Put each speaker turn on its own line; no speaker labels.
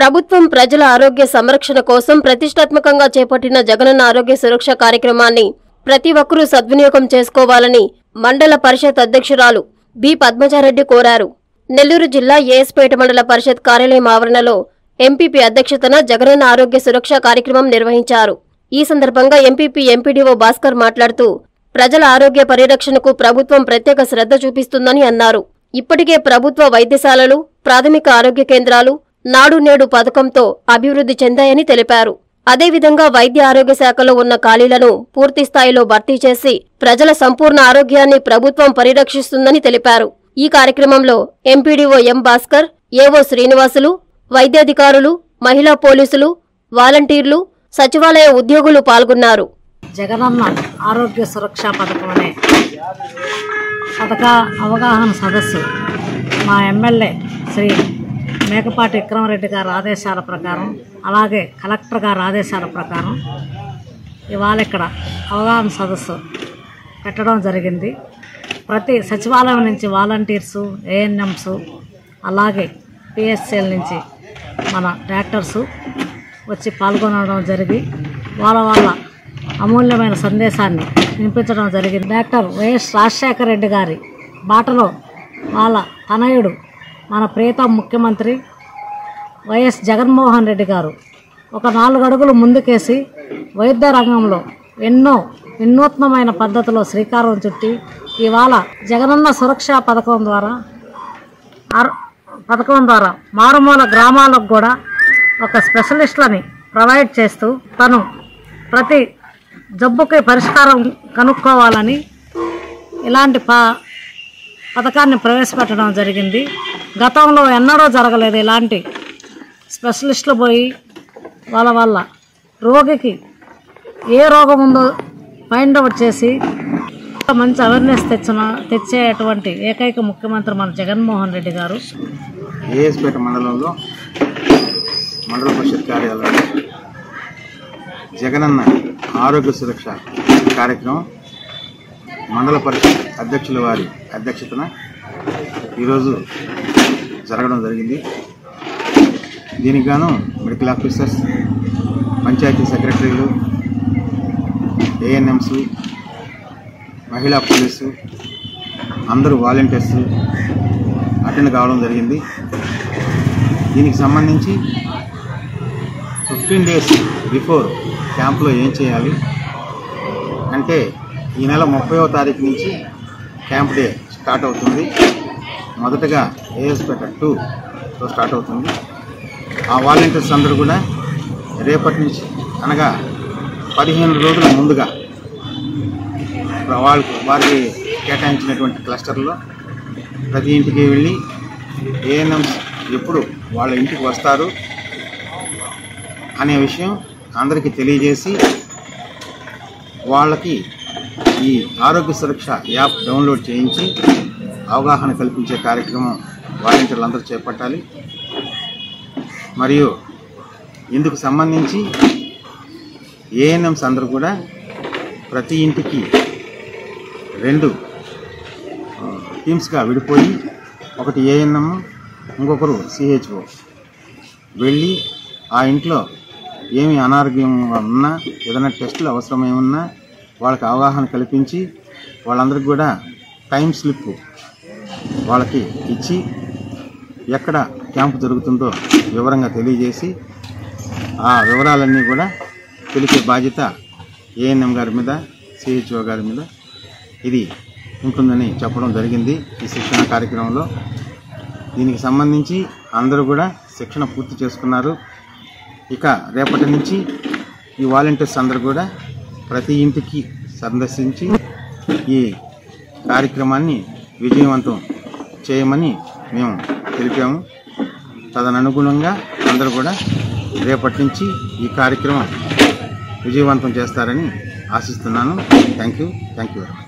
ప్రభుత్వం ప్రజల ఆరోగ్య సంరక్షణ కోసం ప్రతిష్టాత్మకంగా చేపట్టిన జగనన్న ఆరోగ్య సురక్ష కార్యక్రమాన్ని ప్రతి ఒక్కరూ సద్వినియోగం చేసుకోవాలని మండల పరిషత్ అధ్యక్షురాలు బి పద్మజారెడ్డి కోరారు నెల్లూరు జిల్లా ఏఎస్పేట మండల పరిషత్ కార్యాలయం ఆవరణలో ఎంపీపీ అధ్యక్షతన జగనన్న ఆరోగ్య సురక్ష కార్యక్రమం నిర్వహించారు ఈ సందర్భంగా ఎంపీపీ ఎంపీడీఓ భాస్కర్ మాట్లాడుతూ ప్రజల ఆరోగ్య పరిరక్షణకు ప్రభుత్వం ప్రత్యేక శ్రద్ధ చూపిస్తుందని అన్నారు ఇప్పటికే ప్రభుత్వ వైద్యశాలలు ప్రాథమిక ఆరోగ్య కేంద్రాలు నాడు నేడు పథకంతో అభివృద్ధి చెందాయని తెలిపారు అదేవిధంగా వైద్య ఆరోగ్య శాఖలో ఉన్న ఖాళీలను పూర్తి స్థాయిలో భర్తీ చేసి ప్రజల సంపూర్ణ ఆరోగ్యాన్ని ప్రభుత్వం పరిరక్షిస్తుందని తెలిపారు ఈ కార్యక్రమంలో ఎంపీడీఓ ఎం భాస్కర్ ఏవో శ్రీనివాసులు వైద్యాధికారులు మహిళా పోలీసులు వాలంటీర్లు సచివాలయ ఉద్యోగులు పాల్గొన్నారు
జగనన్న ఆరోగ్య సురక్ష పథకం అనే పథక అవగాహన సదస్సు మా ఎమ్మెల్యే శ్రీ మేకపాటి విక్రమరెడ్డి గారి ఆదేశాల ప్రకారం అలాగే కలెక్టర్ గారి ఆదేశాల ప్రకారం ఇవాళ ఇక్కడ అవగాహన సదస్సు పెట్టడం జరిగింది ప్రతి సచివాలయం నుంచి వాలంటీర్సు ఏఎన్ఎంస్ అలాగే పిఎస్సిఎల్ నుంచి మన డాక్టర్సు వచ్చి పాల్గొనడం జరిగి వాళ్ళ వాళ్ళ అమూల్యమైన సందేశాన్ని వినిపించడం జరిగింది డాక్టర్ వైఎస్ రాజశేఖర రెడ్డి గారి బాటలో వాళ్ళ తనయుడు మన ప్రియతమ ముఖ్యమంత్రి వైఎస్ జగన్మోహన్ రెడ్డి గారు ఒక నాలుగు అడుగులు ముందుకేసి వైద్య రంగంలో ఎన్నో వినూత్నమైన పద్ధతిలో శ్రీకారం చుట్టి ఇవాళ జగనన్న సురక్ష పథకం ద్వారా ఆర్- పథకం ద్వారా మారుమూల గ్రామాలకు కూడా ఒక స్పెషలిస్టులని ప్రొవైడ్ చేస్తూ తను ప్రతి జబ్బుకి పరిష్కారం కనుక్కోవాలని ఇలాంటి ప పథకాన్ని ప్రవేశపెట్టడం జరిగింది గతంలో ఎన్నడూ జరగలేదు ఇలాంటి స్పెషలిస్టులు పోయి వాళ్ళ వల్ల రోగికి ఏ రోగం ఉందో ఫైండ్ అవుట్ చేసి మంచి అవేర్నెస్ తెచ్చిన తెచ్చేటువంటి ఏకైక ముఖ్యమంత్రి మన జగన్మోహన్ రెడ్డి గారు
ఏఎస్పేట మండలంలో మండల పరిషత్ కార్యాలయంలో జగనన్న ఆరోగ్య సురక్ష కార్యక్రమం మండల పరిషత్ అధ్యక్షుల వారి అధ్యక్షతన ఈరోజు జరగడం జరిగింది దీనికి గాను మెడికల్ ఆఫీసర్స్ పంచాయతీ సెక్రటరీలు ఏఎన్ఎంస్ మహిళా పోలీసు అందరూ వాలంటీర్స్ అటెండ్ కావడం జరిగింది దీనికి సంబంధించి ఫిఫ్టీన్ డేస్ బిఫోర్ క్యాంప్లో ఏం చేయాలి అంటే ఈ నెల ముప్పైవ తారీఖు నుంచి క్యాంప్ డే స్టార్ట్ అవుతుంది మొదటగా ఏఎస్పేట టూతో స్టార్ట్ అవుతుంది ఆ వాలంటీర్స్ అందరూ కూడా రేపటి నుంచి అనగా పదిహేను రోజుల ముందుగా వాళ్ళకి వారికి కేటాయించినటువంటి క్లస్టర్లో ప్రతి ఇంటికి వెళ్ళి ఏఎన్ఎంస్ ఎప్పుడు వాళ్ళ ఇంటికి వస్తారు అనే విషయం అందరికీ తెలియజేసి వాళ్ళకి ఈ ఆరోగ్య సురక్ష యాప్ డౌన్లోడ్ చేయించి అవగాహన కల్పించే కార్యక్రమం వాలంటీర్లు అందరూ చేపట్టాలి మరియు ఇందుకు సంబంధించి ఏఎన్ఎంస్ అందరూ కూడా ప్రతి ఇంటికి రెండు ఆ, టీమ్స్గా విడిపోయి ఒకటి ఏఎన్ఎం ఇంకొకరు సిహెచ్ఓ వెళ్ళి ఆ ఇంట్లో ఏమి అనారోగ్యం ఉన్నా ఏదైనా టెస్టులు అవసరం ఏమున్నా వాళ్ళకి అవగాహన కల్పించి వాళ్ళందరికీ కూడా టైం స్లిప్ వాళ్ళకి ఇచ్చి ఎక్కడ క్యాంపు జరుగుతుందో వివరంగా తెలియజేసి ఆ వివరాలన్నీ కూడా తెలిసే బాధ్యత ఏఎన్ఎం గారి మీద సిహెచ్ఓ గారి మీద ఇది ఉంటుందని చెప్పడం జరిగింది ఈ శిక్షణ కార్యక్రమంలో దీనికి సంబంధించి అందరూ కూడా శిక్షణ పూర్తి చేసుకున్నారు ఇక రేపటి నుంచి ఈ వాలంటీర్స్ అందరూ కూడా ప్రతి ఇంటికి సందర్శించి ఈ కార్యక్రమాన్ని విజయవంతం చేయమని మేము తెలిపాము తదననుగుణంగా అందరూ కూడా రేపటి నుంచి ఈ కార్యక్రమం విజయవంతం చేస్తారని ఆశిస్తున్నాను thank you thank you very much